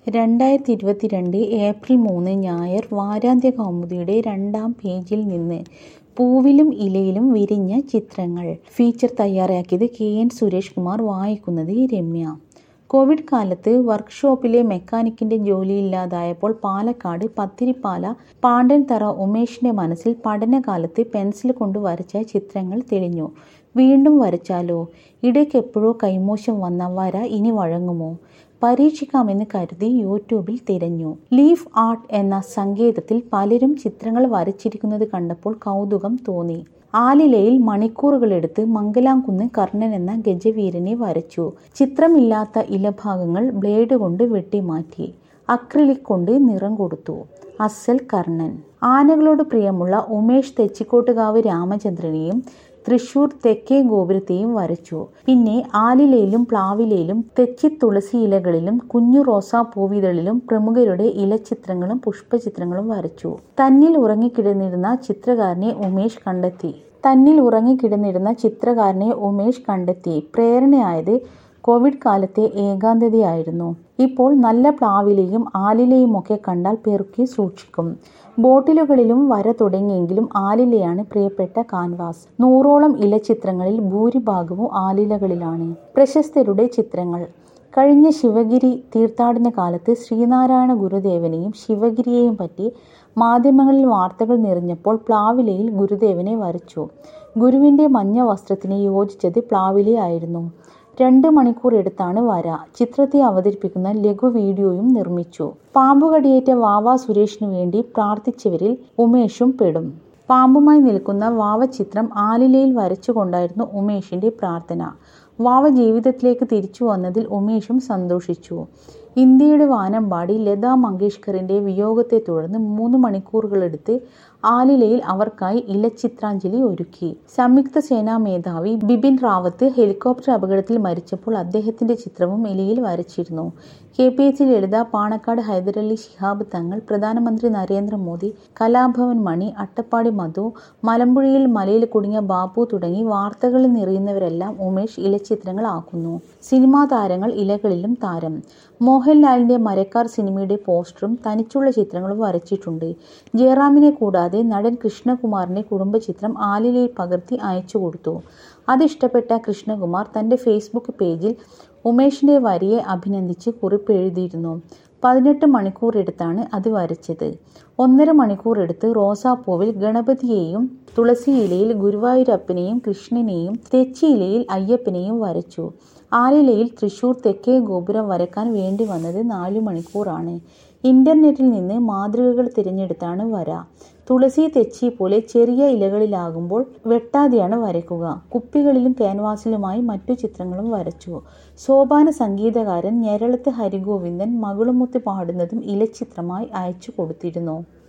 രണ്ടായിരത്തി ഇരുപത്തിരണ്ട് ഏപ്രിൽ മൂന്ന് ഞായർ വാരാന്ത്യ കൗമുദിയുടെ രണ്ടാം പേജിൽ നിന്ന് പൂവിലും ഇലയിലും വിരിഞ്ഞ ചിത്രങ്ങൾ ഫീച്ചർ തയ്യാറാക്കിയത് കെ എൻ സുരേഷ് കുമാർ വായിക്കുന്നത് രമ്യ കോവിഡ് കാലത്ത് വർക്ക്ഷോപ്പിലെ മെക്കാനിക്കിന്റെ ജോലിയില്ലാതായപ്പോൾ പാലക്കാട് പത്തിരിപ്പാല പാണ്ടൻതറ ഉമേഷിന്റെ മനസ്സിൽ പഠനകാലത്ത് പെൻസിൽ കൊണ്ട് വരച്ച ചിത്രങ്ങൾ തെളിഞ്ഞു വീണ്ടും വരച്ചാലോ ഇടയ്ക്കെപ്പോഴോ കൈമോശം വന്ന വര ഇനി വഴങ്ങുമോ പരീക്ഷിക്കാമെന്ന് കരുതി യൂട്യൂബിൽ തിരഞ്ഞു ലീഫ് ആർട്ട് എന്ന സങ്കേതത്തിൽ പലരും ചിത്രങ്ങൾ വരച്ചിരിക്കുന്നത് കണ്ടപ്പോൾ കൗതുകം തോന്നി ആലിലയിൽ മണിക്കൂറുകളെടുത്ത് മംഗലാംകുന്ന് കർണൻ എന്ന ഗജവീരനെ വരച്ചു ചിത്രമില്ലാത്ത ഇലഭാഗങ്ങൾ ബ്ലേഡ് കൊണ്ട് വെട്ടിമാറ്റി അക്രിലിക് കൊണ്ട് നിറം കൊടുത്തു അസൽ കർണൻ ആനകളോട് പ്രിയമുള്ള ഉമേഷ് തെച്ചിക്കോട്ടുകാവ് രാമചന്ദ്രനെയും തൃശൂർ തെക്കേ ഗോപുരത്തെയും വരച്ചു പിന്നെ ആലിലയിലും പ്ലാവിലയിലും തെച്ചി തുളസി ഇലകളിലും കുഞ്ഞു റോസാ പൂവിതളിലും പ്രമുഖരുടെ ഇലച്ചിത്രങ്ങളും പുഷ്പചിത്രങ്ങളും വരച്ചു തന്നിൽ ഉറങ്ങിക്കിടന്നിരുന്ന ചിത്രകാരനെ ഉമേഷ് കണ്ടെത്തി തന്നിൽ ഉറങ്ങിക്കിടന്നിരുന്ന ചിത്രകാരനെ ഉമേഷ് കണ്ടെത്തി പ്രേരണയായത് കോവിഡ് കാലത്തെ ഏകാന്തതയായിരുന്നു ഇപ്പോൾ നല്ല പ്ലാവിലെയും ആലിലയുമൊക്കെ കണ്ടാൽ പെറുക്കി സൂക്ഷിക്കും ബോട്ടിലുകളിലും വര തുടങ്ങിയെങ്കിലും ആലിലയാണ് പ്രിയപ്പെട്ട കാൻവാസ് നൂറോളം ഇലച്ചിത്രങ്ങളിൽ ഭൂരിഭാഗവും ആലിലകളിലാണ് പ്രശസ്തരുടെ ചിത്രങ്ങൾ കഴിഞ്ഞ ശിവഗിരി തീർത്ഥാടന കാലത്ത് ശ്രീനാരായണ ഗുരുദേവനെയും ശിവഗിരിയെയും പറ്റി മാധ്യമങ്ങളിൽ വാർത്തകൾ നിറഞ്ഞപ്പോൾ പ്ലാവിലയിൽ ഗുരുദേവനെ വരച്ചു ഗുരുവിൻ്റെ മഞ്ഞ വസ്ത്രത്തിന് യോജിച്ചത് പ്ലാവിലയായിരുന്നു രണ്ട് മണിക്കൂർ എടുത്താണ് വര ചിത്രത്തെ അവതരിപ്പിക്കുന്ന ലഘു വീഡിയോയും നിർമ്മിച്ചു പാമ്പുകടിയേറ്റ വാവ സുരേഷിനു വേണ്ടി പ്രാർത്ഥിച്ചവരിൽ ഉമേഷും പെടും പാമ്പുമായി നിൽക്കുന്ന വാവ ചിത്രം ആലിലയിൽ വരച്ചുകൊണ്ടായിരുന്നു ഉമേഷിന്റെ പ്രാർത്ഥന വാവ ജീവിതത്തിലേക്ക് തിരിച്ചു വന്നതിൽ ഉമേഷും സന്തോഷിച്ചു ഇന്ത്യയുടെ വാനമ്പാടി ലതാ മങ്കേഷ്കറിന്റെ വിയോഗത്തെ തുടർന്ന് മൂന്ന് മണിക്കൂറുകളെടുത്ത് ആലിലയിൽ അവർക്കായി ഇലച്ചിത്രാഞ്ജലി ഒരുക്കി സംയുക്ത സേനാ മേധാവി ബിപിൻ റാവത്ത് ഹെലികോപ്റ്റർ അപകടത്തിൽ മരിച്ചപ്പോൾ അദ്ദേഹത്തിന്റെ ചിത്രവും ഇലയിൽ വരച്ചിരുന്നു K P H Lalitha Panakkad Hyderali Shihab Thangal പ്രധാനമന്ത്രി നരേന്ദ്രമോദി കലാഭവൻ മണി അട്ടപ്പാടി മധു മലമ്പുഴയിൽ മലയിൽ കുടുങ്ങിയ ബാബു തുടങ്ങി വാർത്തകളിൽ നിറയുന്നവരെല്ലാം ഉമേഷ് ഇലച്ചിത്രങ്ങളാക്കുന്നു സിനിമാ താരങ്ങൾ ഇലകളിലും താരം മോഹൻലാലിന്റെ മരക്കാർ സിനിമയുടെ പോസ്റ്ററും തനിച്ചുള്ള ചിത്രങ്ങളും വരച്ചിട്ടുണ്ട് ജയറാമിനെ കൂടാതെ നടൻ കൃഷ്ണകുമാറിന്റെ കുടുംബചിത്രം ആലിലയിൽ പകർത്തി അയച്ചു കൊടുത്തു അതിഷ്ടപ്പെട്ട കൃഷ്ണകുമാർ തന്റെ ഫേസ്ബുക്ക് പേജിൽ ഉമേഷിന്റെ വരിയെ അഭിനന്ദിച്ച് കുറിപ്പ് എഴുതിയിരുന്നു പതിനെട്ട് മണിക്കൂർ എടുത്താണ് അത് വരച്ചത് ഒന്നര മണിക്കൂർ എടുത്ത് റോസാപ്പൂവിൽ ഗണപതിയെയും തുളസിയിലയിൽ ഗുരുവായൂരപ്പനെയും കൃഷ്ണനെയും തെച്ചിയിലയിൽ അയ്യപ്പനെയും വരച്ചു ആലിലയിൽ തൃശൂർ തെക്കേ ഗോപുരം വരക്കാൻ വേണ്ടി വന്നത് നാലു മണിക്കൂറാണ് ഇന്റർനെറ്റിൽ നിന്ന് മാതൃകകൾ തിരഞ്ഞെടുത്താണ് വര തുളസി തെച്ചി പോലെ ചെറിയ ഇലകളിലാകുമ്പോൾ വെട്ടാതെയാണ് വരയ്ക്കുക കുപ്പികളിലും ക്യാൻവാസിലുമായി മറ്റു ചിത്രങ്ങളും വരച്ചു സോപാന സംഗീതകാരൻ ഞെരളത്ത് ഹരിഗോവിന്ദൻ മകളുമുത്ത് പാടുന്നതും ഇലച്ചിത്രമായി അയച്ചു കൊടുത്തിരുന്നു